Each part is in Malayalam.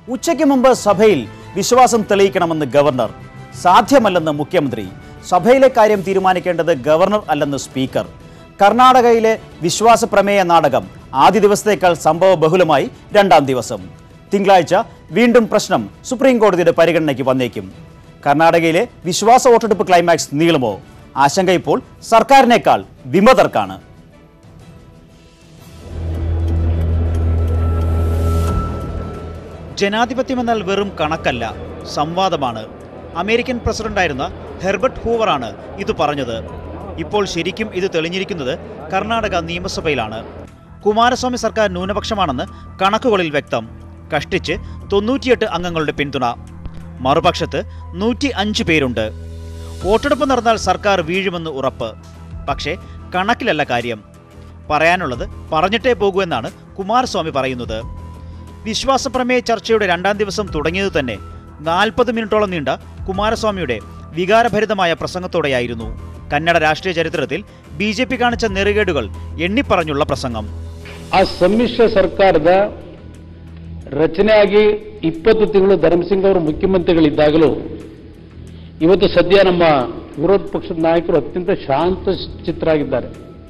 ഉച്ചയ്ക്ക് മുമ്പ് സഭയിൽ വിശ്വാസം തെളിയിക്കണമെന്ന് ഗവർണർ സാധ്യമല്ലെന്ന് മുഖ്യമന്ത്രി സഭയിലെ കാര്യം തീരുമാനിക്കേണ്ടത് ഗവർണർ അല്ലെന്ന് സ്പീക്കർ കർണാടകയിലെ വിശ്വാസ പ്രമേയ നാടകം ആദ്യ ദിവസത്തേക്കാൾ സംഭവ ബഹുലമായി രണ്ടാം ദിവസം തിങ്കളാഴ്ച വീണ്ടും പ്രശ്നം സുപ്രീം കോടതിയുടെ പരിഗണനയ്ക്ക് വന്നേക്കും കർണാടകയിലെ വിശ്വാസ വോട്ടെടുപ്പ് ക്ലൈമാക്സ് നീളുമോ ആശങ്ക ഇപ്പോൾ സർക്കാരിനേക്കാൾ വിമതർക്കാണ് ജനാധിപത്യം എന്നാൽ വെറും കണക്കല്ല സംവാദമാണ് അമേരിക്കൻ പ്രസിഡന്റായിരുന്ന ഹെർബർട്ട് ഹൂവറാണ് ഇത് പറഞ്ഞത് ഇപ്പോൾ ശരിക്കും ഇത് തെളിഞ്ഞിരിക്കുന്നത് കർണാടക നിയമസഭയിലാണ് കുമാരസ്വാമി സർക്കാർ ന്യൂനപക്ഷമാണെന്ന് കണക്കുകളിൽ വ്യക്തം കഷ്ടിച്ച് തൊണ്ണൂറ്റിയെട്ട് അംഗങ്ങളുടെ പിന്തുണ മറുപക്ഷത്ത് നൂറ്റി അഞ്ച് പേരുണ്ട് വോട്ടെടുപ്പ് നടന്നാൽ സർക്കാർ വീഴുമെന്ന് ഉറപ്പ് പക്ഷേ കണക്കിലല്ല കാര്യം പറയാനുള്ളത് പറഞ്ഞിട്ടേ പോകൂ എന്നാണ് കുമാരസ്വാമി പറയുന്നത് വിശ്വാസപ്രമേയ ചർച്ചയുടെ രണ്ടാം ദിവസം തുടങ്ങിയത് തന്നെ നാൽപ്പത് മിനിറ്റോളം നീണ്ട കുമാരസ്വാമിയുടെ വികാരഭരിതമായ പ്രസംഗത്തോടെയായിരുന്നു കന്നഡ രാഷ്ട്രീയ ചരിത്രത്തിൽ ബി ജെ പി കാണിച്ച നെറുകേടുകൾ എണ്ണിപ്പറഞ്ഞുള്ള പ്രസംഗം ಆ ಸಮ್ಮಿಶ್ರ ಸರ್ಕಾರದ ರಚನೆಯಾಗಿ ಇಪ್ಪತ್ತು ತಿಂಗಳು ಧರ್ಮಸಿಂಗ್ ಅವರು ಮುಖ್ಯಮಂತ್ರಿಗಳಿದ್ದಾಗಲೂ ಇವತ್ತು ಸದ್ಯ ನಮ್ಮ ವಿರೋಧ ಪಕ್ಷದ ನಾಯಕರು ಅತ್ಯಂತ ಶಾಂತ ಚಿತ್ತರಾಗಿದ್ದಾರೆ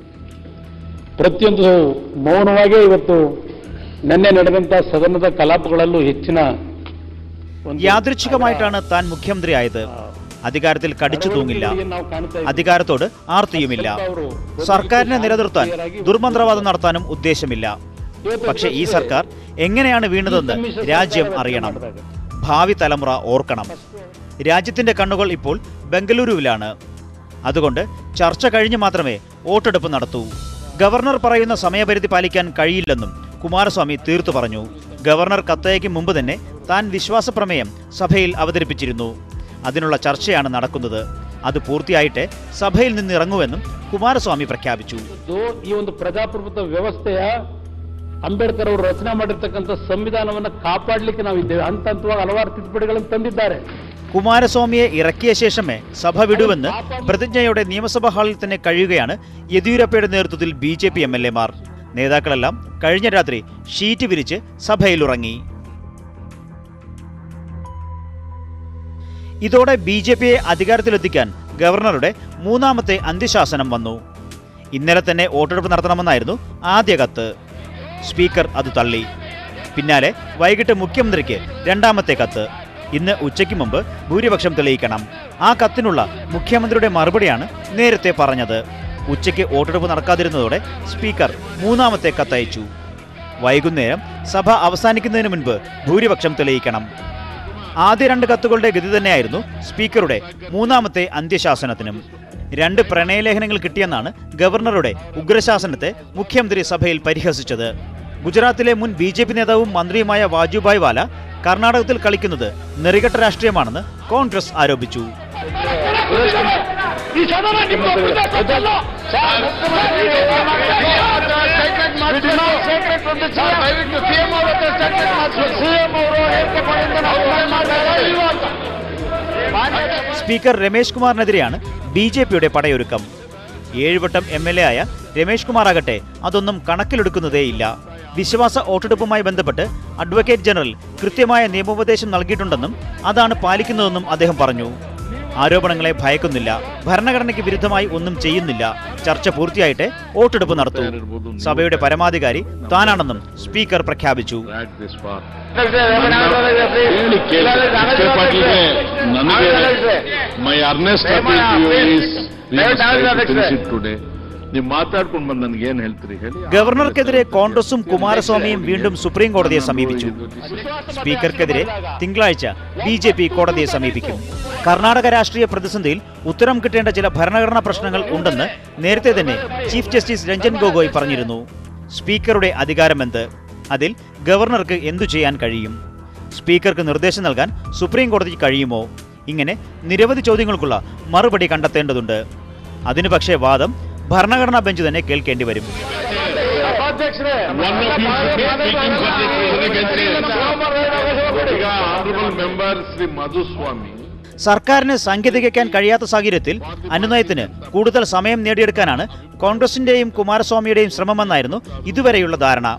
ಪ್ರತಿಯೊಂದು ಮೌನವಾಗೇ ಇವತ್ತು ನಿನ್ನೆ ನಡೆದಂತಹ ಸದನದ ಕಲಾಪಗಳಲ್ಲೂ ಹೆಚ್ಚಿನ ಒಂದು- യാദൃച്ഛികമായിട്ടാണ് താൻ മുഖ്യമന്ത്രിയായത് അധികാരത്തിൽ കടിച്ചു തൂങ്ങില്ല ನಾವು ಕಾಣ್ತಾ ಇದ್ದೀವಿ. അധികാരത്തോട് ആർത്തിയുമില്ല സർക്കാരിനെ നിലനിർത്താൻ ദുർമന്ത്രവാദം നടത്താനും ഉദ്ദേശമില്ല പക്ഷേ ഈ സർക്കാർ എങ്ങനെയാണ് വീണതെന്ന് രാജ്യം അറിയണം ഭാവി തലമുറ ഓർക്കണം രാജ്യത്തിന്റെ കണ്ണുകൾ ഇപ്പോൾ ബംഗളൂരുവിലാണ് അതുകൊണ്ട് ചർച്ച കഴിഞ്ഞ് മാത്രമേ വോട്ടെടുപ്പ് നടത്തൂ ഗവർണർ പറയുന്ന സമയപരിധി പാലിക്കാൻ കഴിയില്ലെന്നും കുമാരസ്വാമി തീർത്തു പറഞ്ഞു ഗവർണർ കത്തയക്കും മുമ്പ് തന്നെ താൻ വിശ്വാസപ്രമേയം സഭയിൽ അവതരിപ്പിച്ചിരുന്നു അതിനുള്ള ചർച്ചയാണ് നടക്കുന്നത് അത് പൂർത്തിയായിട്ടേ സഭയിൽ നിന്ന് ഇറങ്ങുമെന്നും കുമാരസ്വാമി പ്രഖ്യാപിച്ചു ಇದು ಈ ಒಂದು ಪ್ರಜಾಪ್ರಭುತ್ವ ವ್ಯವಸ್ಥೆಯ ಅಂಬೇಡ್ಕರ್ ಅವರು ರಚನೆ ಮಾಡಿರ್ತಕ್ಕಂಥ ಸಂವಿಧಾನವನ್ನು ಕಾಪಾಡಲಿಕ್ಕೆ ನಾವಿದ್ದೇವೆ ಹಂತ ಹಂತವಾಗಿ ಹಲವಾರು ತಿದ್ದುಪಡಿಗಳನ್ನು ತಂದಿದ್ದಾರೆ കുമാരസ്വാമിയെ ഇറക്കിയ ശേഷമേ സഭ വിടുവെന്ന് പ്രതിജ്ഞയോടെ നിയമസഭാ ഹാളിൽ തന്നെ കഴിയുകയാണ് യെദ്യൂരപ്പയുടെ നേതൃത്വത്തിൽ B J P M L എമാർ നേതാക്കളെല്ലാം കഴിഞ്ഞ രാത്രി ഷീറ്റ് വിരിച്ച് സഭയിലുറങ്ങി ഇതോടെ ബി ജെ പിയെ അധികാരത്തിലെത്തിക്കാൻ ഗവർണറുടെ മൂന്നാമത്തെ അന്ത്യശാസനം വന്നു ഇന്നലെ തന്നെ വോട്ടെടുപ്പ് നടത്തണമെന്നായിരുന്നു ആദ്യ കത്ത് സ്പീക്കർ അത് തള്ളി പിന്നാലെ വൈകിട്ട് മുഖ്യമന്ത്രിക്ക് രണ്ടാമത്തെ കത്ത് ഇന്ന് ഉച്ചയ്ക്ക് മുമ്പ് ഭൂരിപക്ഷം തെളിയിക്കണം ആ കത്തിനുള്ള മുഖ്യമന്ത്രിയുടെ മറുപടിയാണ് നേരത്തെ പറഞ്ഞത് ഉച്ചയ്ക്ക് വോട്ടെടുപ്പ് നടക്കാതിരുന്നതോടെ സ്പീക്കർ മൂന്നാമത്തെ കത്തയച്ചു വൈകുന്നേരം സഭ അവസാനിക്കുന്നതിന് മുൻപ് ഭൂരിപക്ഷം തെളിയിക്കണം ആദ്യ രണ്ട് കത്തുകളുടെ ഗതി തന്നെയായിരുന്നു സ്പീക്കറുടെ മൂന്നാമത്തെ അന്ത്യശാസനത്തിനും രണ്ട് പ്രണയലേഖനങ്ങൾ കിട്ടിയെന്നാണ് ഗവർണറുടെ ഉഗ്രശാസനത്തെ മുഖ്യമന്ത്രി സഭയിൽ പരിഹസിച്ചത് ഗുജറാത്തിലെ മുൻ ബി ജെ പി നേതാവും മന്ത്രിയുമായ വാജുഭായ് വാല കർണാടകത്തിൽ കളിക്കുന്നത് നെറികെട്ട രാഷ്ട്രീയമാണെന്ന് കോൺഗ്രസ് ആരോപിച്ചു ಈ ಸದನ ನಿಮ್ಮ ಮುಖ್ಯಮಂತ್ರಿ ಅಲ್ಲ. ಸರ್, ಮುಖ್ಯಮಂತ್ರಿ ದಯವಿಟ್ಟು ಸಿಎಂ ಅವ್ರ ಹತ್ರ statement ಮಾಡ್ಸಿ. ಸಿಎಂ ಅವರು ಹೇಳಿಕೆ ಮಾಡಿದ್ದು ನಾವು ಮಾಡ್ತಾ ಇಲ್ವಾ ಅಂತ. ಮಾನ್ಯ സ്പീക്കർ രമേശ് കുമാറിനെതിരെയാണ് ബി ജെ പിയുടെ പടയൊരുക്കം ഏഴുവട്ടം എം എൽ എ ആയ രമേശ് കുമാർ ആകട്ടെ അതൊന്നും കണക്കിലെടുക്കുന്നതേയില്ല വിശ്വാസ വോട്ടെടുപ്പുമായി ബന്ധപ്പെട്ട് അഡ്വക്കേറ്റ് ജനറൽ കൃത്യമായ നിയമോപദേശം നൽകിയിട്ടുണ്ടെന്നും അതാണ് പാലിക്കുന്നതെന്നും അദ്ദേഹം പറഞ്ഞു ആരോപണങ്ങളെ ഭയക്കുന്നില്ല ഭരണഘടനയ്ക്ക് വിരുദ്ധമായി ഒന്നും ചെയ്യുന്നില്ല ചർച്ച പൂർത്തിയായിട്ടേ വോട്ടെടുപ്പ് നടത്തൂ സഭയുടെ പരമാധികാരി താനാണെന്നും സ്പീക്കർ പ്രഖ്യാപിച്ചു drag this far. ಹೇಳಿ ಹೇಳಿ ಪಾಟೀಲ್ಗೆ ನನಗೆ ಮೈ ಅರ್ನೆಸ್ಟ್ ಅಪೀಲ್ ಟುಡೇ ನೀವು ಮಾತಾಡ್ಕೊಂಡು ಬಂದು ನನಗೆ ಏನ್ ಹೇಳ್ತೀರಿ ಹೇಳಿ ഗവർണർക്കെതിരെ കോൺഗ്രസും കുമാരസ്വാമിയും വീണ്ടും സുപ്രീം കോടതിയെ സമീപിച്ചു സ്പീക്കർക്കെതിരെ തിങ്കളാഴ്ച ബി ജെ പി കോടതിയെ സമീപിക്കും കർണാടക രാഷ്ട്രീയ പ്രതിസന്ധിയിൽ ഉത്തരം കിട്ടേണ്ട ചില ഭരണഘടനാ പ്രശ്നങ്ങൾ ഉണ്ടെന്ന് നേരത്തെ തന്നെ ചീഫ് ജസ്റ്റിസ് രഞ്ജൻ ഗൊഗോയ് പറഞ്ഞിരുന്നു സ്പീക്കറുടെ അധികാരമെന്ത് അതിൽ ഗവർണർക്ക് എന്തു ചെയ്യാൻ കഴിയും സ്പീക്കർക്ക് നിർദ്ദേശം നൽകാൻ സുപ്രീം കോടതിക്ക് കഴിയുമോ ഇങ്ങനെ നിരവധി ചോദ്യങ്ങൾക്കുള്ള മറുപടി കണ്ടെത്തേണ്ടതുണ്ട് അതിനു പക്ഷേ വാദം ഭരണഘടനാ ബെഞ്ച് തന്നെ കേൾക്കേണ്ടി വരും ಸಭಾಧ್ಯಕ್ಷರೇ One of you should be speaking for the president. ಈಗ honorable member ಶ್ರೀ ಮಧುಸ್ವಾಮಿ സർക്കാരിന് സംഖ്യ തികയ്ക്കാൻ കഴിയാത്ത സാഹചര്യത്തിൽ അനുനയത്തിന് കൂടുതൽ സമയം നേടിയെടുക്കാനാണ് കോൺഗ്രസിന്റെയും കുമാരസ്വാമിയുടെയും ശ്രമമെന്നായിരുന്നു ഇതുവരെയുള്ള ധാരണ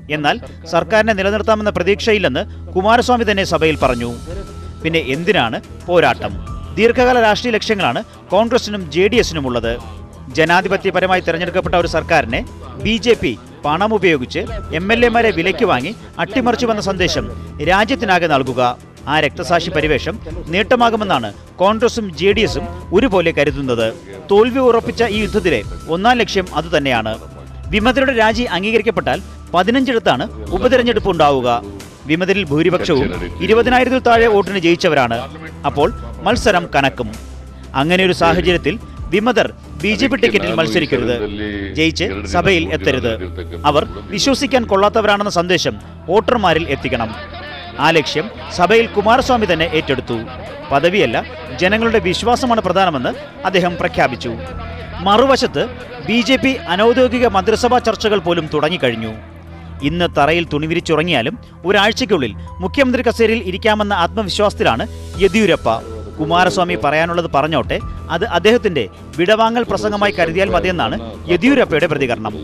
എന്നാൽ സർക്കാരിനെ നിലനിർത്താമെന്ന പ്രതീക്ഷയില്ലെന്ന് കുമാരസ്വാമി തന്നെ സഭയിൽ പറഞ്ഞു പിന്നെ എന്തിനാണ് പോരാട്ടം ദീർഘകാല രാഷ്ട്രീയ ലക്ഷ്യങ്ങളാണ് കോൺഗ്രസിനും ജെ ഡി എസിനും ഉള്ളത് ജനാധിപത്യപരമായി തെരഞ്ഞെടുക്കപ്പെട്ട ഒരു സർക്കാരിനെ ബി ജെ പി പണം ഉപയോഗിച്ച് എം എൽ എമാരെ വിലയ്ക്ക് വാങ്ങി അട്ടിമറിച്ചുവെന്ന സന്ദേശം രാജ്യത്തിനാകെ നൽകുക ആ രക്തസാക്ഷി പരിവേഷം നേട്ടമാകുമെന്നാണ് കോൺഗ്രസും ജെ ഡി എസും ഒരുപോലെ കരുതുന്നത് തോൽവി ഉറപ്പിച്ച ഈ യുദ്ധത്തിലെ ഒന്നാം ലക്ഷ്യം അതുതന്നെയാണ് വിമതരുടെ രാജി അംഗീകരിക്കപ്പെട്ടാൽ പതിനഞ്ചിടത്താണ് ഉപതെരഞ്ഞെടുപ്പ് ഉണ്ടാവുക വിമതരിൽ ഭൂരിപക്ഷവും ഇരുപതിനായിരത്തിൽ താഴെ വോട്ടിന് ജയിച്ചവരാണ് അപ്പോൾ മത്സരം കനക്കും അങ്ങനെ ഒരു സാഹചര്യത്തിൽ വിമതർ ബി ജെ പി ടിക്കറ്റിൽ മത്സരിക്കരുത് ജയിച്ച് സഭയിൽ എത്തരുത് അവർ വിശ്വസിക്കാൻ കൊള്ളാത്തവരാണെന്ന സന്ദേശം വോട്ടർമാരിൽ എത്തിക്കണം ആ ലക്ഷ്യം സഭയിൽ കുമാരസ്വാമി തന്നെ ഏറ്റെടുത്തു പദവിയല്ല ജനങ്ങളുടെ വിശ്വാസമാണ് പ്രധാനമെന്ന് അദ്ദേഹം പ്രഖ്യാപിച്ചു മറുവശത്ത് ബി ജെ പി അനൌദ്യോഗിക മന്ത്രിസഭാ ചർച്ചകൾ പോലും തുടങ്ങിക്കഴിഞ്ഞു ഇന്ന് തറയിൽ തുണിവിരിച്ചുറങ്ങിയാലും ഒരാഴ്ചയ്ക്കുള്ളിൽ മുഖ്യമന്ത്രി കസേരയിൽ ഇരിക്കാമെന്ന ആത്മവിശ്വാസത്തിലാണ് യെദ്യൂരപ്പ കുമാരസ്വാമി പറയാനുള്ളത് പറഞ്ഞോട്ടെ അത് അദ്ദേഹത്തിന്റെ വിടവാങ്ങൽ പ്രസംഗമായി കരുതിയാൽ മതിയെന്നാണ് യെദ്യൂരപ്പയുടെ പ്രതികരണം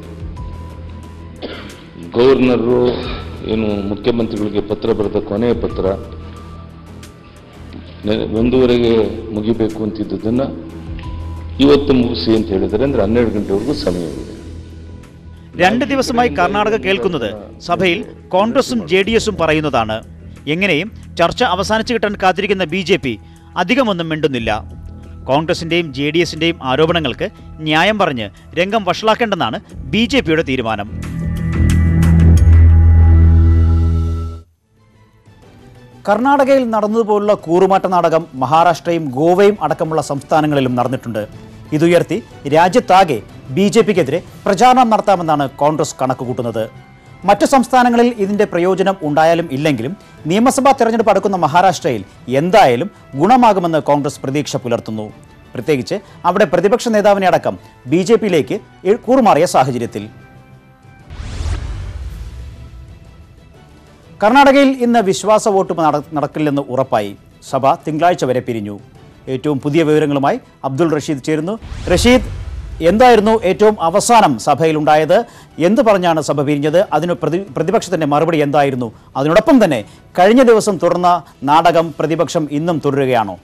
ಗವರ್ನರು ಏನು ಮುಖ್ಯಮಂತ್ರಿಗಳಿಗೆ ಪತ್ರ ಬರೆದ ಕೊನೆಯ ಪತ್ರ ನೆ- ಒಂದೂವರೆಗೆ ಮುಗಿಬೇಕು ಅಂತಿದ್ದದನ್ನ ಇವತ್ತು ಮುಗಿಸಿ ಅಂತ ಹೇಳಿದರೆ ಅಂದ್ರೆ ಹನ್ನೆರಡು ಗಂಟೆವರೆಗೂ ಸಮಯವಿದೆ രണ്ട് ദിവസമായി കർണാടക കേൾക്കുന്നത് സഭയിൽ കോൺഗ്രസും ജെ ഡി എസും പറയുന്നതാണ് എങ്ങനെയും ചർച്ച അവസാനിച്ചു കിട്ടാൻ കാത്തിരിക്കുന്ന ബി ജെ പി അധികമൊന്നും മിണ്ടുന്നില്ല കോൺഗ്രസിന്റെയും ജെ ഡി എസിന്റെയും ആരോപണങ്ങൾക്ക് ന്യായം പറഞ്ഞ് രംഗം വഷളാക്കേണ്ടെന്നാണ് ബി ജെ പിയുടെ തീരുമാനം കർണാടകയിൽ നടന്നതുപോലുള്ള കൂറുമാറ്റ നാടകം മഹാരാഷ്ട്രയും ഗോവയും അടക്കമുള്ള സംസ്ഥാനങ്ങളിലും നടന്നിട്ടുണ്ട് ഇതുയർത്തി രാജ്യത്താകെ ബി ജെ പിക്കെതിരെ പ്രചാരണം നടത്താമെന്നാണ് കോൺഗ്രസ് കണക്കുകൂട്ടുന്നത് മറ്റു സംസ്ഥാനങ്ങളിൽ ഇതിന്റെ പ്രയോജനം ഉണ്ടായാലും ഇല്ലെങ്കിലും നിയമസഭാ തെരഞ്ഞെടുപ്പ് അടുക്കുന്ന മഹാരാഷ്ട്രയിൽ എന്തായാലും ഗുണമാകുമെന്ന് കോൺഗ്രസ് പ്രതീക്ഷ പുലർത്തുന്നു പ്രത്യേകിച്ച് അവിടെ പ്രതിപക്ഷ നേതാവിനെ അടക്കം ബി ജെ പിയിലേക്ക് കൂറുമാറിയ സാഹചര്യത്തിൽ കർണാടകയിൽ ഇന്ന് വിശ്വാസ വോട്ട് നട- നടക്കില്ലെന്ന് ഉറപ്പായി സഭ തിങ്കളാഴ്ച വരെ പിരിഞ്ഞു ഏറ്റവും പുതിയ വിവരങ്ങളുമായി അബ്ദുൾ റഷീദ് ചേരുന്നു റഷീദ് എന്തായിരുന്നു ഏറ്റവും അവസാനം സഭയിലുണ്ടായത് എന്ത് പറഞ്ഞാണ് സഭ പിരിഞ്ഞത് അതിന് പ്രതി പ്രതിപക്ഷത്തിന്റെ മറുപടി എന്തായിരുന്നു അതിനോടൊപ്പം തന്നെ കഴിഞ്ഞ ദിവസം തുടർന്ന നാടകം പ്രതിപക്ഷം ഇന്നും തുടരുകയാണോ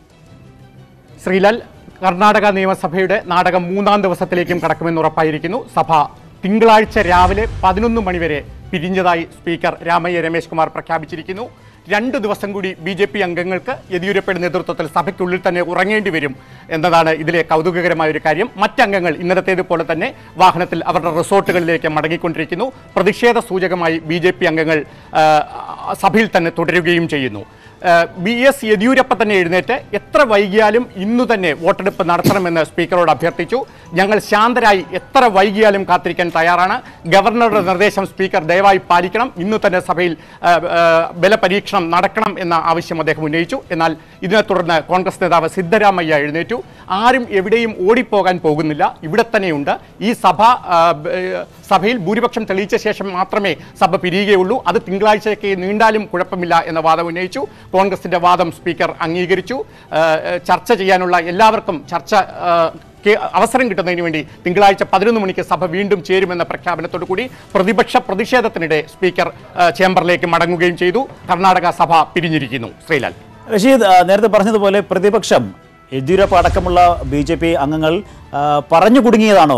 ശ്രീലാൽ കർണാടക നിയമസഭയുടെ നാടകം മൂന്നാം ദിവസത്തിലേക്കും കടക്കുമെന്ന് ഉറപ്പായിരിക്കുന്നു സഭ തിങ്കളാഴ്ച രാവിലെ പതിനൊന്ന് മണിവരെ പിരിഞ്ഞതായി സ്പീക്കർ രാമയ്യ രമേശ് കുമാർ പ്രഖ്യാപിച്ചിരിക്കുന്നു രണ്ട് ദിവസം കൂടി ബി ജെ പി അംഗങ്ങൾക്ക് യെദ്യൂരപ്പയുടെ നേതൃത്വത്തിൽ സഭയ്ക്കുള്ളിൽ തന്നെ ഉറങ്ങേണ്ടി വരും എന്നതാണ് ഇതിലെ കൗതുകകരമായ ഒരു കാര്യം മറ്റംഗങ്ങൾ ഇന്നലത്തേതുപോലെ തന്നെ വാഹനത്തിൽ അവരുടെ റിസോർട്ടുകളിലേക്ക് മടങ്ങിക്കൊണ്ടിരിക്കുന്നു പ്രതിഷേധ സൂചകമായി ബി ജെ പി അംഗങ്ങൾ ആ, സഭയിൽ തന്നെ തുടരുകയും ചെയ്യുന്നു ബി എസ് യെദ്യൂരപ്പ തന്നെ എഴുന്നേറ്റ് എത്ര വൈകിയാലും ഇന്നു തന്നെ വോട്ടെടുപ്പ് നടത്തണമെന്ന് സ്പീക്കറോട് അഭ്യർത്ഥിച്ചു ഞങ്ങൾ ശാന്തരായി എത്ര വൈകിയാലും കാത്തിരിക്കാൻ തയ്യാറാണ് ഗവർണറുടെ നിർദ്ദേശം സ്പീക്കർ ദയവായി പാലിക്കണം ഇന്നു തന്നെ സഭയിൽ ആ, ആ, ബലപരീക്ഷണം നടക്കണം എന്ന ആവശ്യം അദ്ദേഹം ഉന്നയിച്ചു എന്നാൽ ഇതിനെ തുടർന്ന് കോൺഗ്രസ് നേതാവ് സിദ്ധരാമയ്യ എഴുന്നേറ്റു ആരും എവിടെയും ഓടിപ്പോകാൻ പോകുന്നില്ല ഇവിടെ തന്നെയുണ്ട് ഈ സഭ ആ, ബ- ഏ, സഭയിൽ ഭൂരിപക്ഷം തെളിയിച്ച ശേഷം മാത്രമേ സഭ പിരിയുകയുള്ളൂ അത് തിങ്കളാഴ്ചയ്ക്ക് നീണ്ടാലും കുഴപ്പമില്ല എന്ന വാദം ഉന്നയിച്ചു കോൺഗ്രസിന്റെ വാദം സ്പീക്കർ അംഗീകരിച്ചു ആ, ഏ, ചർച്ച ചെയ്യാനുള്ള എല്ലാവർക്കും ചർച്ച ആ, ക്ക് അവസരം കിട്ടുന്നതിന് വേണ്ടി തിങ്കളാഴ്ച പതിനൊന്ന് മണിക്ക് സഭ വീണ്ടും ചേരുമെന്ന പ്രഖ്യാപനത്തോടു കൂടി പ്രതിപക്ഷ പ്രതിഷേധത്തിനിടെ സ്പീക്കർ ആ, ചേംബറിലേക്ക് മടങ്ങുകയും ചെയ്തു കർണാടക സഭ പിരിഞ്ഞിരിക്കുന്നു ശ്രീലാൽ റഷീദ് ആ, നേരത്തെ പറഞ്ഞതുപോലെ പ്രതിപക്ഷം യെദ്യൂരപ്പ അടക്കമുള്ള ബി ജെ പി അംഗങ്ങൾ ആ, പറഞ്ഞു കുടുങ്ങിയതാണോ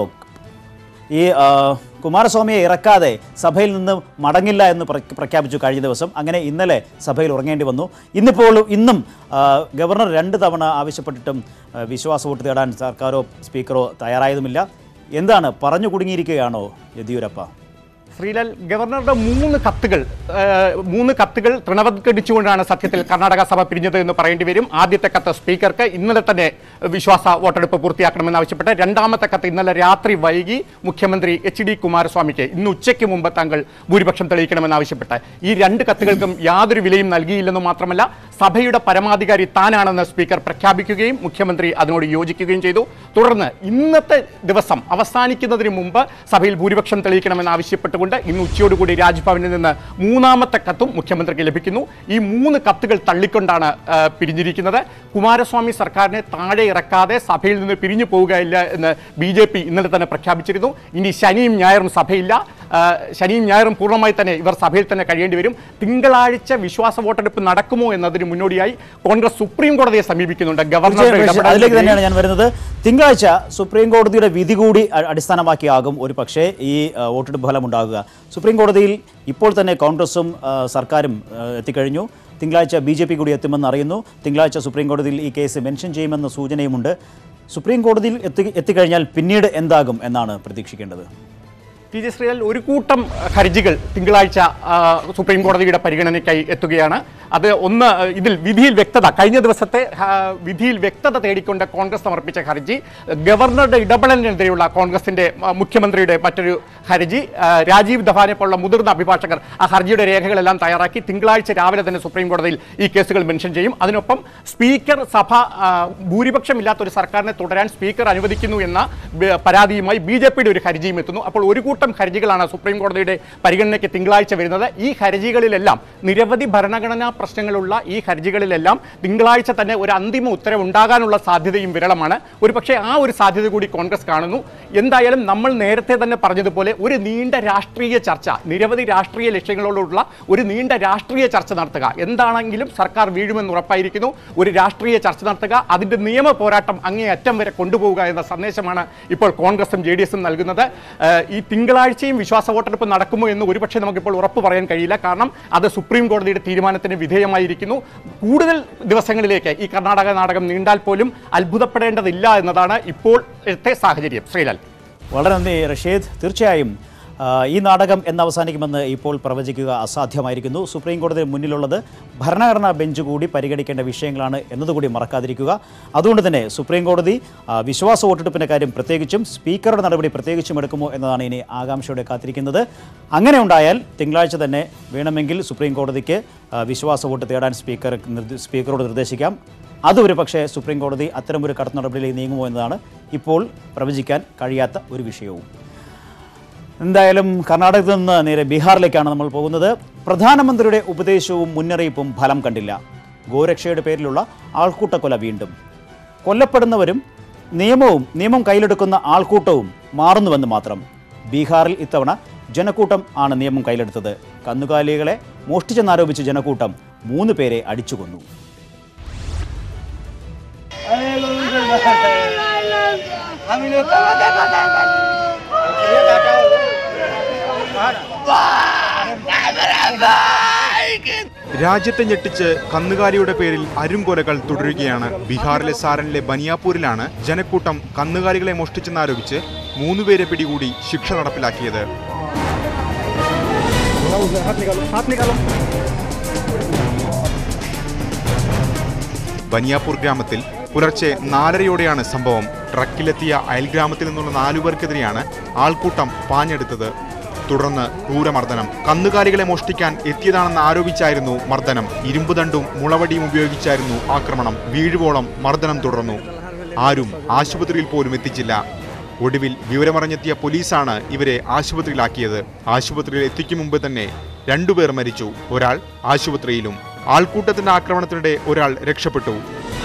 ഈ ആ, കുമാരസ്വാമിയെ ഇറക്കാതെ സഭയിൽ നിന്ന് മടങ്ങില്ല എന്ന് പ്ര- പ്രഖ്യാപിച്ചു കഴിഞ്ഞ ദിവസം അങ്ങനെ ഇന്നലെ സഭയിൽ ഉറങ്ങേണ്ടി വന്നു ഇന്നിപ്പോൾ ഇന്നും ആ, ഗവർണർ രണ്ട് തവണ ആവശ്യപ്പെട്ടിട്ടും ആ, വിശ്വാസ വോട്ട് തേടാൻ സർക്കാരോ സ്പീക്കറോ തയ്യാറായതുമില്ല എന്താണ് പറഞ്ഞു കുടുങ്ങിയിരിക്കുകയാണോ യെദ്യൂരപ്പ ശ്രീലാൽ ഗവർണറുടെ മൂന്ന് കത്തുകൾ ആ, മൂന്ന് കത്തുകൾ തൃണവത്കരിച്ചുകൊണ്ടാണ് സത്യത്തിൽ കർണാടക സഭ പിരിഞ്ഞത് എന്ന് പറയേണ്ടി വരും ആദ്യത്തെ കത്ത് സ്പീക്കർക്ക് ഇന്നലെ തന്നെ വിശ്വാസ വോട്ടെടുപ്പ് പൂർത്തിയാക്കണമെന്ന് ആവശ്യപ്പെട്ട് രണ്ടാമത്തെ കത്ത് ഇന്നലെ രാത്രി വൈകി മുഖ്യമന്ത്രി എച്ച് ഡി കുമാരസ്വാമിക്ക് ഇന്ന് ഉച്ചയ്ക്ക് മുമ്പ് താങ്കൾ ഭൂരിപക്ഷം തെളിയിക്കണമെന്ന് ആവശ്യപ്പെട്ട് ഈ രണ്ട് കത്തുകൾക്കും യാതൊരു വിലയും നൽകിയില്ലെന്ന് മാത്രമല്ല സഭയുടെ പരമാധികാരി താനാണെന്ന് സ്പീക്കർ പ്രഖ്യാപിക്കുകയും മുഖ്യമന്ത്രി അതിനോട് യോജിക്കുകയും ചെയ്തു തുടർന്ന് ഇന്നത്തെ ദിവസം അവസാനിക്കുന്നതിന് മുമ്പ് സഭയിൽ ഭൂരിപക്ഷം തെളിയിക്കണമെന്ന് ആവശ്യപ്പെട്ടുകൊണ്ട് ഇന്ന് ഉച്ചയോടുകൂടി രാജ്ഭവനിൽ നിന്ന് മൂന്നാമത്തെ കത്തും മുഖ്യമന്ത്രിക്ക് ലഭിക്കുന്നു ഈ മൂന്ന് കത്തുകൾ തള്ളിക്കൊണ്ടാണ് ആ, പിരിഞ്ഞിരിക്കുന്നത് കുമാരസ്വാമി സർക്കാരിനെ താഴെ ഇറക്കാതെ സഭയിൽ നിന്ന് പിരിഞ്ഞു പോവുകയില്ല എന്ന് ബി ജെ പി ഇന്നലെ തന്നെ പ്രഖ്യാപിച്ചിരുന്നു ഇനി ശനിയും ഞായറും സഭയില്ല ആ, ശനിയും ഞായറും പൂർണ്ണമായി തന്നെ ഇവർ സഭയിൽ തന്നെ കഴിയേണ്ടി വരും തിങ്കളാഴ്ച വിശ്വാസ വോട്ടെടുപ്പ് നടക്കുമോ എന്നതിന് മുന്നോടിയായി കോൺഗ്രസ് സുപ്രീം കോടതിയെ സമീപിക്കുന്നുണ്ട് ഗവർണറുടെ തീർച്ചയായും റഷീദ്, അതിലേക്ക് ഇടപെടലിനെതിരെ തന്നെയാണ് ഞാൻ വരുന്നത് തിങ്കളാഴ്ച സുപ്രീം കോടതിയുടെ വിധി കൂടി അ- അടിസ്ഥാനമാക്കിയാകും ഒരു പക്ഷേ ഈ ആ, വോട്ടെടുപ്പ് ഫലം ഉണ്ടാകുക സുപ്രീം കോടതിയിൽ ഇപ്പോൾ തന്നെ കോൺഗ്രസും ആ, സർക്കാരും ആ, എത്തിക്കഴിഞ്ഞു തിങ്കളാഴ്ച ബി ജെ പി കൂടി എത്തുമെന്ന് അറിയുന്നു തിങ്കളാഴ്ച സുപ്രീം കോടതിയിൽ ഈ കേസ് മെൻഷൻ ചെയ്യുമെന്ന സൂചനയുമുണ്ട് സുപ്രീം കോടതിയിൽ എത്തി എത്തിക്കഴിഞ്ഞാൽ പിന്നീട് എന്താകും എന്നാണ് പ്രതീക്ഷിക്കേണ്ടത് ടി ജെ ശ്രീലാൽ ഒരു കൂട്ടം ഹർജികൾ തിങ്കളാഴ്ച ആ, സുപ്രീം കോടതിയുടെ പരിഗണനയ്ക്കായി എത്തുകയാണ് അത് ഒന്ന് ഇതിൽ വിധിയിൽ വ്യക്തത കഴിഞ്ഞ ദിവസത്തെ ആ, വിധിയിൽ വ്യക്തത തേടിക്കൊണ്ട് കോൺഗ്രസ് സമർപ്പിച്ച ഹർജി ഗവർണറുടെ ഇടപെടലിനെതിരെയുള്ള കോൺഗ്രസിന്റെ ആ, മുഖ്യമന്ത്രിയുടെ മറ്റൊരു ഹർജി ആ, രാജീവ് ധവാനെ പോലുള്ള മുതിർന്ന അഭിഭാഷകർ ആ ഹർജിയുടെ രേഖകളെല്ലാം തയ്യാറാക്കി തിങ്കളാഴ്ച രാവിലെ തന്നെ സുപ്രീം കോടതിയിൽ ഈ കേസുകൾ മെൻഷൻ ചെയ്യും അതിനൊപ്പം സ്പീക്കർ സഭ ആ, ഭൂരിപക്ഷമില്ലാത്ത ഒരു സർക്കാരിനെ തുടരാൻ സ്പീക്കർ അനുവദിക്കുന്നു എന്ന ബ- പരാതിയുമായി ബി ജെ പിയുടെ ഒരു ഹർജിയും എത്തുന്നു അപ്പോൾ ഒരു കൂട്ടം ഹർജികളാണ് സുപ്രീം കോടതിയുടെ പരിഗണനയ്ക്ക് തിങ്കളാഴ്ച വരുന്നത് ഈ ഹർജികളിലെല്ലാം നിരവധി ഭരണഘടനാ പ്രശ്നങ്ങളുള്ള ഈ ഹർജികളിലെല്ലാം തിങ്കളാഴ്ച തന്നെ ഒരു അന്തിമ ഉത്തരവ് ഉണ്ടാകാനുള്ള സാധ്യതയും വിരളമാണ് ഒരു പക്ഷേ ആ ഒരു സാധ്യത കൂടി കോൺഗ്രസ് കാണുന്നു എന്തായാലും നമ്മൾ നേരത്തെ തന്നെ പറഞ്ഞതുപോലെ ഒരു നീണ്ട രാഷ്ട്രീയ ചർച്ച നിരവധി രാഷ്ട്രീയ ലക്ഷ്യങ്ങളോടുള്ള ഒരു നീണ്ട രാഷ്ട്രീയ ചർച്ച നടത്തുക എന്താണെങ്കിലും സർക്കാർ വീഴുമെന്ന് ഉറപ്പായിരിക്കുന്നു ഒരു രാഷ്ട്രീയ ചർച്ച നടത്തുക അതിന്റെ നിയമ പോരാട്ടം അങ്ങേ അറ്റം വരെ കൊണ്ടുപോവുക എന്ന സന്ദേശമാണ് ഇപ്പോൾ കോൺഗ്രസും ജെ ഡി എസും നൽകുന്നത് ഏഹ് ഈ തിങ്കളാഴ്ചയും വിശ്വാസ വോട്ടെടുപ്പ് നടക്കുമോ എന്ന് ഒരുപക്ഷെ നമുക്കിപ്പോൾ ഉറപ്പ് പറയാൻ കഴിയില്ല കാരണം അത് സുപ്രീം കോടതിയുടെ തീരുമാനത്തിന് വിധേയമായിരിക്കുന്നു കൂടുതൽ ദിവസങ്ങളിലേക്ക് ഈ കർണാടക നാടകം നീണ്ടാൽ പോലും അത്ഭുതപ്പെടേണ്ടതില്ല എന്നതാണ് ഇപ്പോഴത്തെ സാഹചര്യം ശ്രീലാൽ വളരെ നന്ദി റഷീദ് തീർച്ചയായും ആ, ഈ നാടകം എന്ന് അവസാനിക്കുമെന്ന് ഇപ്പോൾ പ്രവചിക്കുക അസാധ്യമായിരിക്കുന്നു സുപ്രീം കോടതി മുന്നിലുള്ളത് ഭരണഘടനാ ബെഞ്ച് കൂടി പരിഗണിക്കേണ്ട വിഷയങ്ങളാണ് എന്നതുകൂടി മറക്കാതിരിക്കുക അതുകൊണ്ട് തന്നെ സുപ്രീം കോടതി ആ, വിശ്വാസ വോട്ടെടുപ്പിൻ്റെ കാര്യം പ്രത്യേകിച്ചും സ്പീക്കറുടെ നടപടി പ്രത്യേകിച്ചും എടുക്കുമോ എന്നതാണ് ഇനി ആകാംക്ഷയോടെ കാത്തിരിക്കുന്നത് അങ്ങനെ ഉണ്ടായാൽ തിങ്കളാഴ്ച തന്നെ വേണമെങ്കിൽ സുപ്രീം കോടതിക്ക് ആ, വിശ്വാസ വോട്ട് തേടാൻ സ്പീക്കർ നിർദ്ദേ- സ്പീക്കറോട് നിർദ്ദേശിക്കാം അത് ഒരു പക്ഷേ സുപ്രീം കോടതി അത്തരമൊരു കടത്ത നടപടിയിലേക്ക് നീങ്ങുമോ എന്നതാണ് ഇപ്പോൾ പ്രവചിക്കാൻ കഴിയാത്ത ഒരു വിഷയവും എന്തായാലും കർണാടകത്തിൽ നിന്ന് നേരെ ബീഹാറിലേക്കാണ് നമ്മൾ പോകുന്നത് പ്രധാനമന്ത്രിയുടെ ഉപദേശവും മുന്നറിയിപ്പും ഫലം കണ്ടില്ല ഗോരക്ഷയുടെ പേരിലുള്ള ആൾക്കൂട്ടക്കൊല വീണ്ടും കൊല്ലപ്പെടുന്നവരും നിയമവും നിയമം കയ്യിലെടുക്കുന്ന ആൾക്കൂട്ടവും മാറുന്നുവെന്ന് മാത്രം ബീഹാറിൽ ഇത്തവണ ജനക്കൂട്ടം ആണ് നിയമം കയ്യിലെടുത്തത് കന്നുകാലികളെ മോഷ്ടിച്ചെന്നാരോപിച്ച് ജനക്കൂട്ടം മൂന്ന് പേരെ അടിച്ചുകൊന്നു രാജ്യത്തെ ഞെട്ടിച്ച് കന്നുകാലിയുടെ പേരിൽ അരുംകൊലകൾ തുടരുകയാണ് ബീഹാറിലെ സാരനിലെ ബനിയാപൂരിലാണ് ജനക്കൂട്ടം കന്നുകാലികളെ മോഷ്ടിച്ചെന്നാരോപിച്ച് മൂന്നുപേരെ പിടികൂടി ശിക്ഷ നടപ്പിലാക്കിയത് ബനിയാപൂർ ഗ്രാമത്തിൽ പുലർച്ചെ നാലരയോടെയാണ് സംഭവം ട്രക്കിലെത്തിയ അയൽഗ്രാമത്തിൽ നിന്നുള്ള നാലുപേർക്കെതിരെയാണ് ആൾക്കൂട്ടം പാഞ്ഞെടുത്തത് തുടർന്ന് ക്രൂരമർദ്ദനം കന്നുകാലികളെ മോഷ്ടിക്കാൻ എത്തിയതാണെന്ന് ആരോപിച്ചായിരുന്നു മർദ്ദനം ഇരുമ്പുദണ്ടും മുളവടിയും ഉപയോഗിച്ചായിരുന്നു ആക്രമണം വീഴുവോളം മർദ്ദനം തുടർന്നു ആരും ആശുപത്രിയിൽ പോലും എത്തിച്ചില്ല ഒടുവിൽ വിവരമറിഞ്ഞെത്തിയ പോലീസാണ് ഇവരെ ആശുപത്രിയിലാക്കിയത് ആശുപത്രിയിൽ എത്തിക്കും മുമ്പ് തന്നെ രണ്ടുപേർ മരിച്ചു ഒരാൾ ആശുപത്രിയിലും ആൾക്കൂട്ടത്തിന്റെ ആക്രമണത്തിനിടെ ഒരാൾ രക്ഷപ്പെട്ടു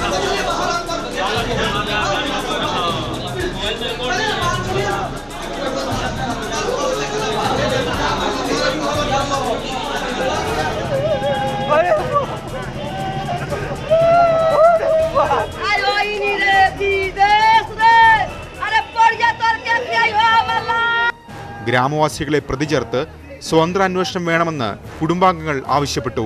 आयो इनी रे विदेश रे अरे बढ़िया तोर के पियो वाला ഗ്രാമവാസികളെ പ്രതി ചേർത്ത് സ്വതന്ത്ര അന്വേഷണം വേണമെന്ന് കുടുംബാംഗങ്ങൾ ആവശ്യപ്പെട്ടു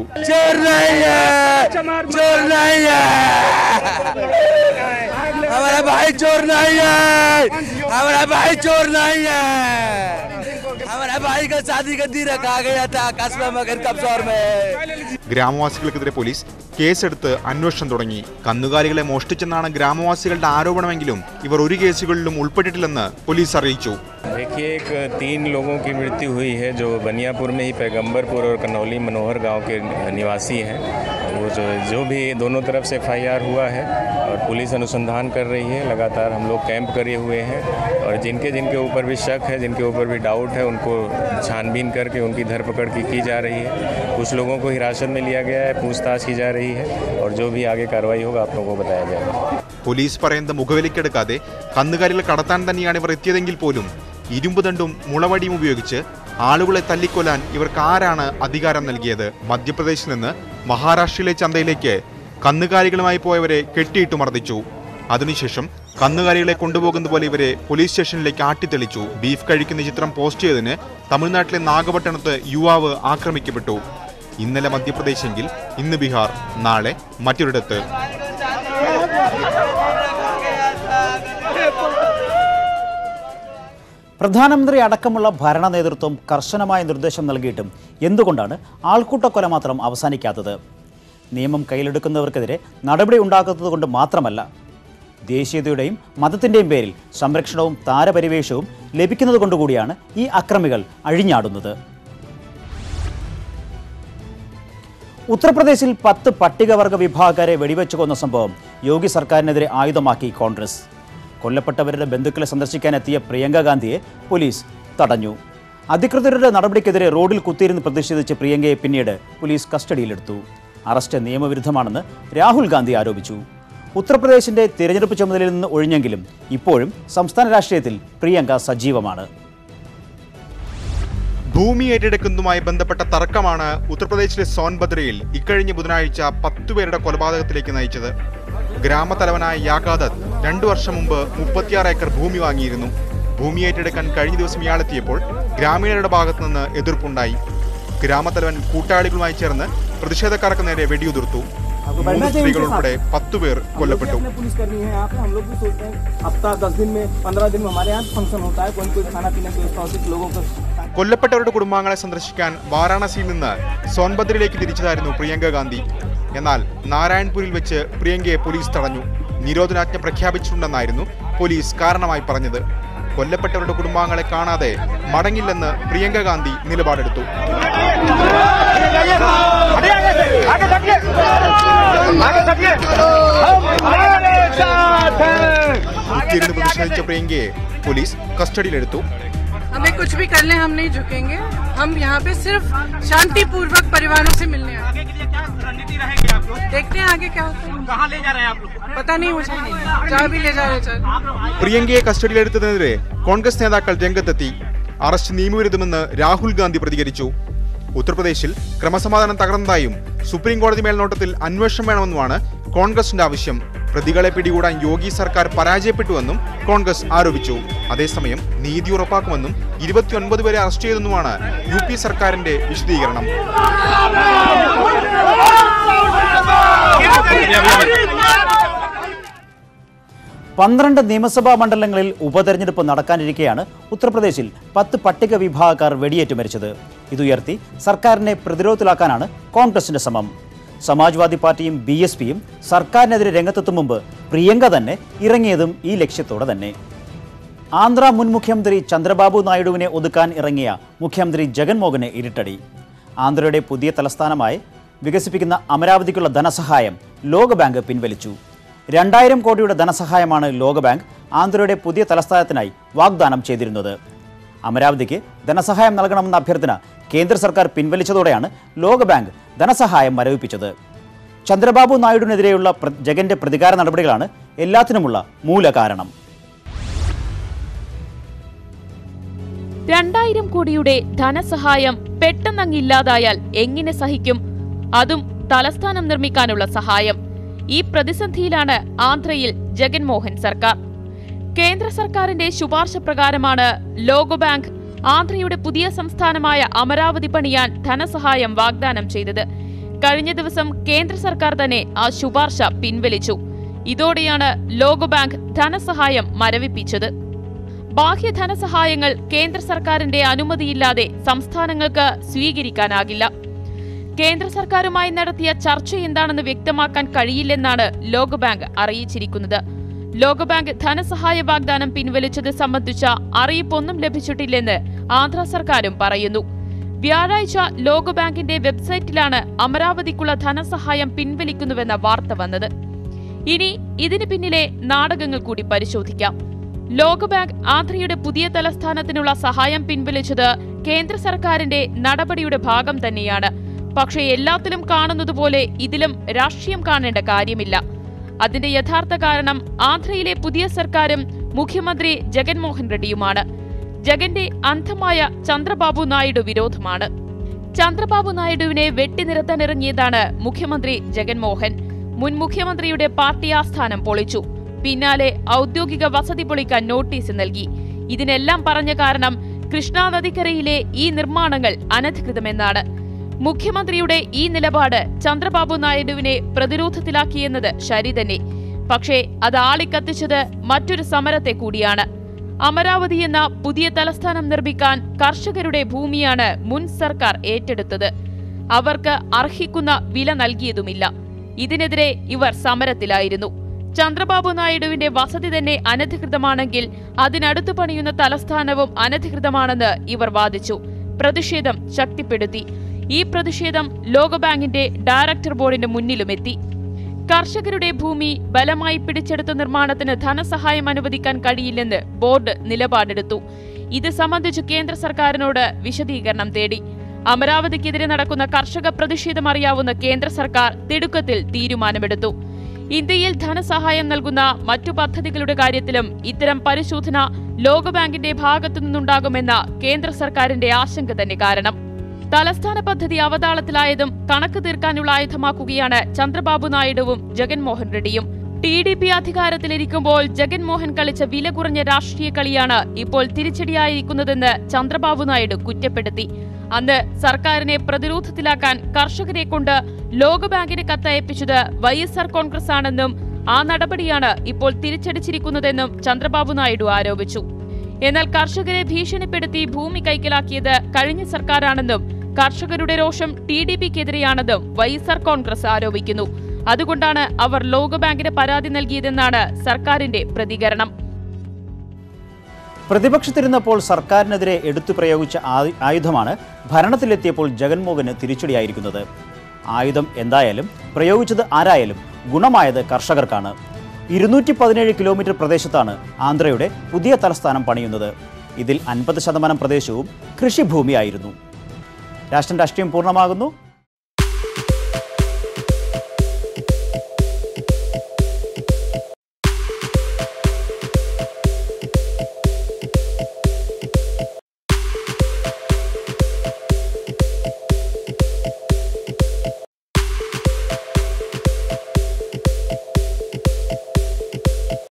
हमारा भाई चोर नहीं है हमारा भाई चोर नहीं है हमारा भाई का शादी का दिन रखा गया था कस्बा मगर कब्सौर में ഗ്രാമവാസികൾക്കെതിരെ പോലീസ് കേസെടുത്ത് അന്വേഷണം തുടങ്ങി കന്നുകാലികളെ മോഷ്ടിച്ചെന്നാണ് ഗ്രാമവാസികളുടെ ആരോപണമെങ്കിലും ഇവർ ഒരു കേസുകളിലും ഉൾപ്പെട്ടിട്ടില്ലെന്ന് പോലീസ് അറിയിച്ചു देखिए एक तीन लोगों की मृत्यु हुई है जो बनियापुर में ही पैगंबरपुर और कनौली मनोहर गांव के निवासी हैं वो जो जो भी दोनों तरफ से एफ हुआ है और पुलिस अनुसंधान कर रही है लगातार हम लोग कैंप करे हुए हैं और जिनके जिनके ऊपर भी शक है जिनके ऊपर भी डाउट है उनको छानबीन करके उनकी धरपकड़ की, की जा रही है कुछ लोगों को हिरासत में लिया गया है पूछताछ की जा रही है और जो भी आगे कार्रवाई होगा आप लोगों को बताया जाएगा പോലീസ് പറയുന്നത് മുഖവിലക്കെടുക്കാതെ കന്നുകാലികൾ കടത്താൻ തന്നെയാണ് ഇവർ എത്തിയതെങ്കിൽ പോലും ഇരുമ്പുദണ്ടും മുളവടിയും ഉപയോഗിച്ച് ആളുകളെ തല്ലിക്കൊല്ലാൻ ഇവർക്ക് ആരാണ് അധികാരം നൽകിയത് മധ്യപ്രദേശിൽ നിന്ന് മഹാരാഷ്ട്രയിലെ ചന്തയിലേക്ക് കന്നുകാലികളുമായി പോയവരെ കെട്ടിയിട്ട് മർദ്ദിച്ചു അതിനുശേഷം കന്നുകാലികളെ കൊണ്ടുപോകുന്ന പോലെ ഇവരെ പോലീസ് സ്റ്റേഷനിലേക്ക് ആട്ടിത്തെളിച്ചു ബീഫ് കഴിക്കുന്ന ചിത്രം പോസ്റ്റ് ചെയ്തതിന് തമിഴ്നാട്ടിലെ നാഗപട്ടണത്ത് യുവാവ് ആക്രമിക്കപ്പെട്ടു ഇന്നലെ മധ്യപ്രദേശെങ്കിൽ ഇന്ന് ബീഹാർ നാളെ മറ്റൊരിടത്ത് പ്രധാനമന്ത്രി അടക്കമുള്ള ഭരണ നേതൃത്വം കർശനമായ നിർദ്ദേശം നൽകിയിട്ടും എന്തുകൊണ്ടാണ് ആൾക്കൂട്ടക്കൊല മാത്രം അവസാനിക്കാത്തത് നിയമം കയ്യിലെടുക്കുന്നവർക്കെതിരെ നടപടി ഉണ്ടാക്കുന്നത് കൊണ്ട് മാത്രമല്ല ദേശീയതയുടെയും മതത്തിൻ്റെയും പേരിൽ സംരക്ഷണവും താരപരിവേഷവും ലഭിക്കുന്നത് കൊണ്ടുകൂടിയാണ് ഈ അക്രമികൾ അഴിഞ്ഞാടുന്നത് ഉത്തർപ്രദേശിൽ പത്ത് പട്ടികവർഗ വിഭാഗക്കാരെ വെടിവെച്ചു കൊന്ന സംഭവം യോഗി സർക്കാരിനെതിരെ ആയുധമാക്കി കോൺഗ്രസ് കൊല്ലപ്പെട്ടവരുടെ ബന്ധുക്കളെ സന്ദർശിക്കാനെത്തിയ പ്രിയങ്ക ഗാന്ധിയെ പോലീസ് തടഞ്ഞു അധികൃതരുടെ നടപടിക്കെതിരെ റോഡിൽ കുത്തിയിരുന്ന് പ്രതിഷേധിച്ച് പ്രിയങ്കയെ പിന്നീട് പോലീസ് കസ്റ്റഡിയിലെടുത്തു അറസ്റ്റ് നിയമവിരുദ്ധമാണെന്ന് രാഹുൽ ഗാന്ധി ആരോപിച്ചു ഉത്തർപ്രദേശിന്റെ തിരഞ്ഞെടുപ്പ് ചുമതലയിൽ നിന്ന് ഒഴിഞ്ഞെങ്കിലും ഇപ്പോഴും സംസ്ഥാന രാഷ്ട്രീയത്തിൽ പ്രിയങ്ക സജീവമാണ് ഭൂമി ഏറ്റെടുക്കുന്നതുമായി ബന്ധപ്പെട്ട തർക്കമാണ് ഉത്തർപ്രദേശിലെ സോൻഭദ്രയിൽ ഇക്കഴിഞ്ഞ ബുധനാഴ്ച പത്തുപേരുടെ കൊലപാതകത്തിലേക്ക് നയിച്ചത് ഗ്രാമത്തലവനായ യാഗാദത്ത് രണ്ടു വർഷം മുമ്പ് മുപ്പത്തിയാറ് ഏക്കർ ഭൂമി വാങ്ങിയിരുന്നു ഭൂമി ഏറ്റെടുക്കാൻ കഴിഞ്ഞ ദിവസം ഇയാളെത്തിയപ്പോൾ ഗ്രാമീണരുടെ ഭാഗത്തു നിന്ന് എതിർപ്പുണ്ടായി ഗ്രാമത്തലവൻ കൂട്ടാളികളുമായി ചേർന്ന് പ്രതിഷേധക്കാർക്ക് നേരെ വെടിയുതിർത്തു മൂന്ന് സ്ത്രീകൾ ഉൾപ്പെടെ പത്തുപേർ കൊല്ലപ്പെട്ടു पुलिस कर्मी है यहाँ पे हम लोग भी सोचते हैं हफ्ता दस दिन में पंद्रह दिन में हमारे यहाँ फंक्शन होता है कोई कोई खाना पीने की व्यवस्था होती है लोगों को കൊല്ലപ്പെട്ടവരുടെ കുടുംബാംഗങ്ങളെ സന്ദർശിക്കാൻ വാരാണസിയിൽ നിന്ന് സോൻഭദ്രയിലേക്ക് തിരിച്ചതായിരുന്നു പ്രിയങ്ക ഗാന്ധി എന്നാൽ നാരായൺപൂരിൽ വെച്ച് പ്രിയങ്കയെ പോലീസ് തടഞ്ഞു നിരോധനാജ്ഞ പ്രഖ്യാപിച്ചിട്ടുണ്ടെന്നായിരുന്നു പോലീസ് കാരണമായി പറഞ്ഞത് കൊല്ലപ്പെട്ടവരുടെ കുടുംബാംഗങ്ങളെ കാണാതെ മടങ്ങില്ലെന്ന് പ്രിയങ്ക ഗാന്ധി നിലപാടെടുത്തു കുത്തിയിരുന്ന് പ്രതിഷേധിച്ച പ്രിയങ്കയെ പോലീസ് കസ്റ്റഡിയിലെടുത്തു हमें कुछ भी कर लें हम नहीं झुकेंगे हम यहाँ पे सिर्फ शांतिपूर्वक परिवारों से मिलने आए देखते हैं आगे क्या होता है कहाँ ले जा रहे हैं आप लोग पता नहीं मुझे जहाँ भी ले जा रहे चल പ്രിയങ്കയെ കസ്റ്റഡിയിലെടുത്തതിനെതിരെ കോൺഗ്രസ് നേതാക്കൾ രംഗത്തെത്തി അറസ്റ്റ് നിയമവിരുദ്ധമെന്ന് രാഹുൽ ഗാന്ധി പ്രതികരിച്ചു ഉത്തർപ്രദേശിൽ ക്രമസമാധാനം തകർന്നതായും സുപ്രീം കോടതി മേൽനോട്ടത്തിൽ അന്വേഷണം വേണമെന്നുമാണ് കോൺഗ്രസിന്റെ ആവശ്യം പ്രതികളെ പിടികൂടാൻ യോഗി സർക്കാർ പരാജയപ്പെട്ടുവെന്നും കോൺഗ്രസ് ആരോപിച്ചു അതേസമയം നീതി ഉറപ്പാക്കുമെന്നും ഇരുപത്തിയൊൻപത് പേരെ അറസ്റ്റ് ചെയ്തെന്നുമാണ് യു പി സർക്കാരിന്റെ വിശദീകരണം പന്ത്രണ്ട് നിയമസഭാ മണ്ഡലങ്ങളിൽ ഉപതെരഞ്ഞെടുപ്പ് നടക്കാനിരിക്കെയാണ് ഉത്തർപ്രദേശിൽ പത്ത് പട്ടിക വിഭാഗക്കാർ വെടിയേറ്റ് മരിച്ചത് ഇതുയർത്തി സർക്കാരിനെ പ്രതിരോധത്തിലാക്കാനാണ് കോൺഗ്രസിന്റെ ശ്രമം സമാജ്വാദി പാർട്ടിയും ബി എസ് പിയും സർക്കാരിനെതിരെ രംഗത്തെത്തും മുമ്പ് പ്രിയങ്ക തന്നെ ഇറങ്ങിയതും ഈ ലക്ഷ്യത്തോടെ തന്നെ ആന്ധ്ര മുൻ മുഖ്യമന്ത്രി ചന്ദ്രബാബു നായിഡുവിനെ ഒതുക്കാൻ ഇറങ്ങിയ മുഖ്യമന്ത്രി ജഗൻമോഹന് ഇരുട്ടടി ആന്ധ്രയുടെ പുതിയ തലസ്ഥാനമായി വികസിപ്പിക്കുന്ന അമരാവതിക്കുള്ള ധനസഹായം ലോകബാങ്ക് പിൻവലിച്ചു രണ്ടായിരം കോടിയുടെ ധനസഹായമാണ് ലോകബാങ്ക് ആന്ധ്രയുടെ പുതിയ തലസ്ഥാനത്തിനായി വാഗ്ദാനം ചെയ്തിരുന്നത് അമരാവതിക്ക് ധനസഹായം നൽകണമെന്ന അഭ്യർത്ഥന കേന്ദ്ര സർക്കാർ പിൻവലിച്ചതോടെയാണ് ലോകബാങ്ക് ധനസഹായം മരവിപ്പിച്ചത് ചന്ദ്രബാബു നായിഡുവിനെതിരെയുള്ള പ്ര- ജഗന്റെ പ്രതികാര നടപടികളാണ് എല്ലാത്തിനുമുള്ള മൂല കാരണം രണ്ടായിരം കോടിയുടെ ധനസഹായം പെട്ടെന്നങ്ങില്ലാതായാൽ എങ്ങനെ സഹിക്കും അതും തലസ്ഥാനം നിർമ്മിക്കാനുള്ള സഹായം ഈ പ്രതിസന്ധിയിലാണ് ആന്ധ്രയിൽ ജഗൻമോഹൻ സർക്കാർ കേന്ദ്ര സർക്കാരിന്റെ ശുപാർശ പ്രകാരമാണ് ലോകബാങ്ക് ആന്ധ്രയുടെ പുതിയ സംസ്ഥാനമായ അമരാവതി പണിയാൻ ധനസഹായം വാഗ്ദാനം ചെയ്തത് കഴിഞ്ഞ ദിവസം കേന്ദ്ര സർക്കാർ തന്നെ ആ ശുപാർശ പിൻവലിച്ചു ഇതോടെയാണ് ലോകബാങ്ക് ധനസഹായം മരവിപ്പിച്ചത് ബാഹ്യ ധനസഹായങ്ങൾ കേന്ദ്ര സർക്കാരിന്റെ അനുമതിയില്ലാതെ സംസ്ഥാനങ്ങൾക്ക് സ്വീകരിക്കാനാകില്ല കേന്ദ്ര സർക്കാരുമായി നടത്തിയ ചർച്ച എന്താണെന്ന് വ്യക്തമാക്കാൻ കഴിയില്ലെന്നാണ് ലോകബാങ്ക് അറിയിച്ചിരിക്കുന്നത് ലോകബാങ്ക് ധനസഹായ വാഗ്ദാനം പിൻവലിച്ചത് സംബന്ധിച്ച അറിയിപ്പൊന്നും ലഭിച്ചിട്ടില്ലെന്ന് ആന്ധ്ര സർക്കാരും പറയുന്നു വ്യാഴാഴ്ച ലോകബാങ്കിന്റെ വെബ്സൈറ്റിലാണ് അമരാവതിക്കുള്ള ധനസഹായം പിൻവലിക്കുന്നുവെന്ന വാർത്ത വന്നത് ഇനി ഇതിന് പിന്നിലെ നാടകങ്ങൾ കൂടി പരിശോധിക്കാം ലോകബാങ്ക് ആന്ധ്രയുടെ പുതിയ തലസ്ഥാനത്തിനുള്ള സഹായം പിൻവലിച്ചത് കേന്ദ്ര സർക്കാരിന്റെ നടപടിയുടെ ഭാഗം തന്നെയാണ് പക്ഷേ എല്ലാത്തിലും കാണുന്നതുപോലെ ഇതിലും രാഷ്ട്രീയം കാണേണ്ട കാര്യമില്ല അതിന്റെ യഥാർത്ഥ കാരണം ആന്ധ്രയിലെ പുതിയ സർക്കാരും മുഖ്യമന്ത്രി ജഗൻമോഹൻ റെഡ്ഡിയുമാണ് ജഗന്റെ അന്ധമായ ചന്ദ്രബാബു നായിഡു വിരോധമാണ് ചന്ദ്രബാബു നായിഡുവിനെ വെട്ടിനിരത്താനിറങ്ങിയതാണ് മുഖ്യമന്ത്രി ജഗൻമോഹൻ മുൻ മുഖ്യമന്ത്രിയുടെ പാർട്ടി ആസ്ഥാനം പൊളിച്ചു പിന്നാലെ ഔദ്യോഗിക വസതി പൊളിക്കാൻ നോട്ടീസ് നൽകി ഇതിനെല്ലാം പറഞ്ഞ കാരണം കൃഷ്ണാ നദിക്കരയിലെ ഈ നിർമ്മാണങ്ങൾ അനധികൃതമെന്നാണ് മുഖ്യമന്ത്രിയുടെ ഈ നിലപാട് ചന്ദ്രബാബു നായിഡുവിനെ പ്രതിരോധത്തിലാക്കിയെന്നത് ശരി തന്നെ പക്ഷേ അത് ആളിക്കത്തിച്ചത് മറ്റൊരു സമരത്തെ കൂടിയാണ് അമരാവതി എന്ന പുതിയ തലസ്ഥാനം നിർമ്മിക്കാൻ കർഷകരുടെ ഭൂമിയാണ് മുൻ സർക്കാർ ഏറ്റെടുത്തത് അവർക്ക് അർഹിക്കുന്ന വില നൽകിയതുമില്ല ഇതിനെതിരെ ഇവർ സമരത്തിലായിരുന്നു ചന്ദ്രബാബു നായിഡുവിന്റെ വസതി തന്നെ അനധികൃതമാണെങ്കിൽ അതിനടുത്ത് പണിയുന്ന തലസ്ഥാനവും അനധികൃതമാണെന്ന് ഇവർ വാദിച്ചു പ്രതിഷേധം ശക്തിപ്പെടുത്തി ഈ പ്രതിഷേധം ലോകബാങ്കിന്റെ ഡയറക്ടർ ബോർഡിന്റെ മുന്നിലുമെത്തി കർഷകരുടെ ഭൂമി ബലമായി പിടിച്ചെടുത്ത നിർമ്മാണത്തിന് ധനസഹായം അനുവദിക്കാൻ കഴിയില്ലെന്ന് ബോർഡ് നിലപാടെടുത്തു ഇത് സംബന്ധിച്ച് കേന്ദ്ര സർക്കാരിനോട് വിശദീകരണം തേടി അമരാവതിക്കെതിരെ നടക്കുന്ന കർഷക പ്രതിഷേധം അറിയാവുന്ന കേന്ദ്ര സർക്കാർ തിടുക്കത്തിൽ തീരുമാനമെടുത്തു ഇന്ത്യയിൽ ധനസഹായം നൽകുന്ന മറ്റു പദ്ധതികളുടെ കാര്യത്തിലും ഇത്തരം പരിശോധന ലോകബാങ്കിന്റെ ഭാഗത്തു നിന്നുണ്ടാകുമെന്ന കേന്ദ്ര സർക്കാരിന്റെ ആശങ്ക തന്നെ കാരണം തലസ്ഥാന പദ്ധതി അവതാളത്തിലായതും കണക്ക് തീർക്കാനുള്ള ആയുധമാക്കുകയാണ് ചന്ദ്രബാബു നായിഡുവും ജഗൻമോഹൻ റെഡ്ഡിയും ടി ഡി പി അധികാരത്തിലിരിക്കുമ്പോൾ ജഗൻമോഹൻ കളിച്ച വില കുറഞ്ഞ രാഷ്ട്രീയ കളിയാണ് ഇപ്പോൾ തിരിച്ചടിയായിരിക്കുന്നതെന്ന് ചന്ദ്രബാബു നായിഡു കുറ്റപ്പെടുത്തി അന്ന് സർക്കാരിനെ പ്രതിരോധത്തിലാക്കാൻ കർഷകരെ കൊണ്ട് ലോകബാങ്കിന് കത്തയപ്പിച്ചത് വൈ എസ് ആർ കോൺഗ്രസ് ആണെന്നും ആ നടപടിയാണ് ഇപ്പോൾ തിരിച്ചടിച്ചിരിക്കുന്നതെന്നും ചന്ദ്രബാബു നായിഡു ആരോപിച്ചു എന്നാൽ കർഷകരെ ഭീഷണിപ്പെടുത്തി ഭൂമി കൈക്കലാക്കിയത് കഴിഞ്ഞ സർക്കാരാണെന്നും കർഷകരുടെ രോഷം ടി ഡി പിക്കെതിരെയാണെന്നും വൈ എസ് ആർ കോൺഗ്രസ് ആരോപിക്കുന്നു അതുകൊണ്ടാണ് അവർ ലോകബാങ്കിന് പരാതി നൽകിയതെന്നാണ് സർക്കാരിന്റെ പ്രതികരണം പ്രതിപക്ഷത്തിരുന്നപ്പോൾ സർക്കാരിനെതിരെ എടുത്തു പ്രയോഗിച്ച ആയു- ആയുധമാണ് ഭരണത്തിലെത്തിയപ്പോൾ ജഗൻമോഹന് തിരിച്ചടിയായിരിക്കുന്നത് ആയുധം എന്തായാലും പ്രയോഗിച്ചത് ആരായാലും ഗുണമായത് കർഷകർക്കാണ് ഇരുന്നൂറ്റി പതിനേഴ് കിലോമീറ്റർ പ്രദേശത്താണ് ആന്ധ്രയുടെ പുതിയ തലസ്ഥാനം പണിയുന്നത് ഇതിൽ അൻപത് ശതമാനം പ്രദേശവും കൃഷിഭൂമിയായിരുന്നു രാഷ്ട്രം രാഷ്ട്രീയം പൂർണ്ണമാകുന്നു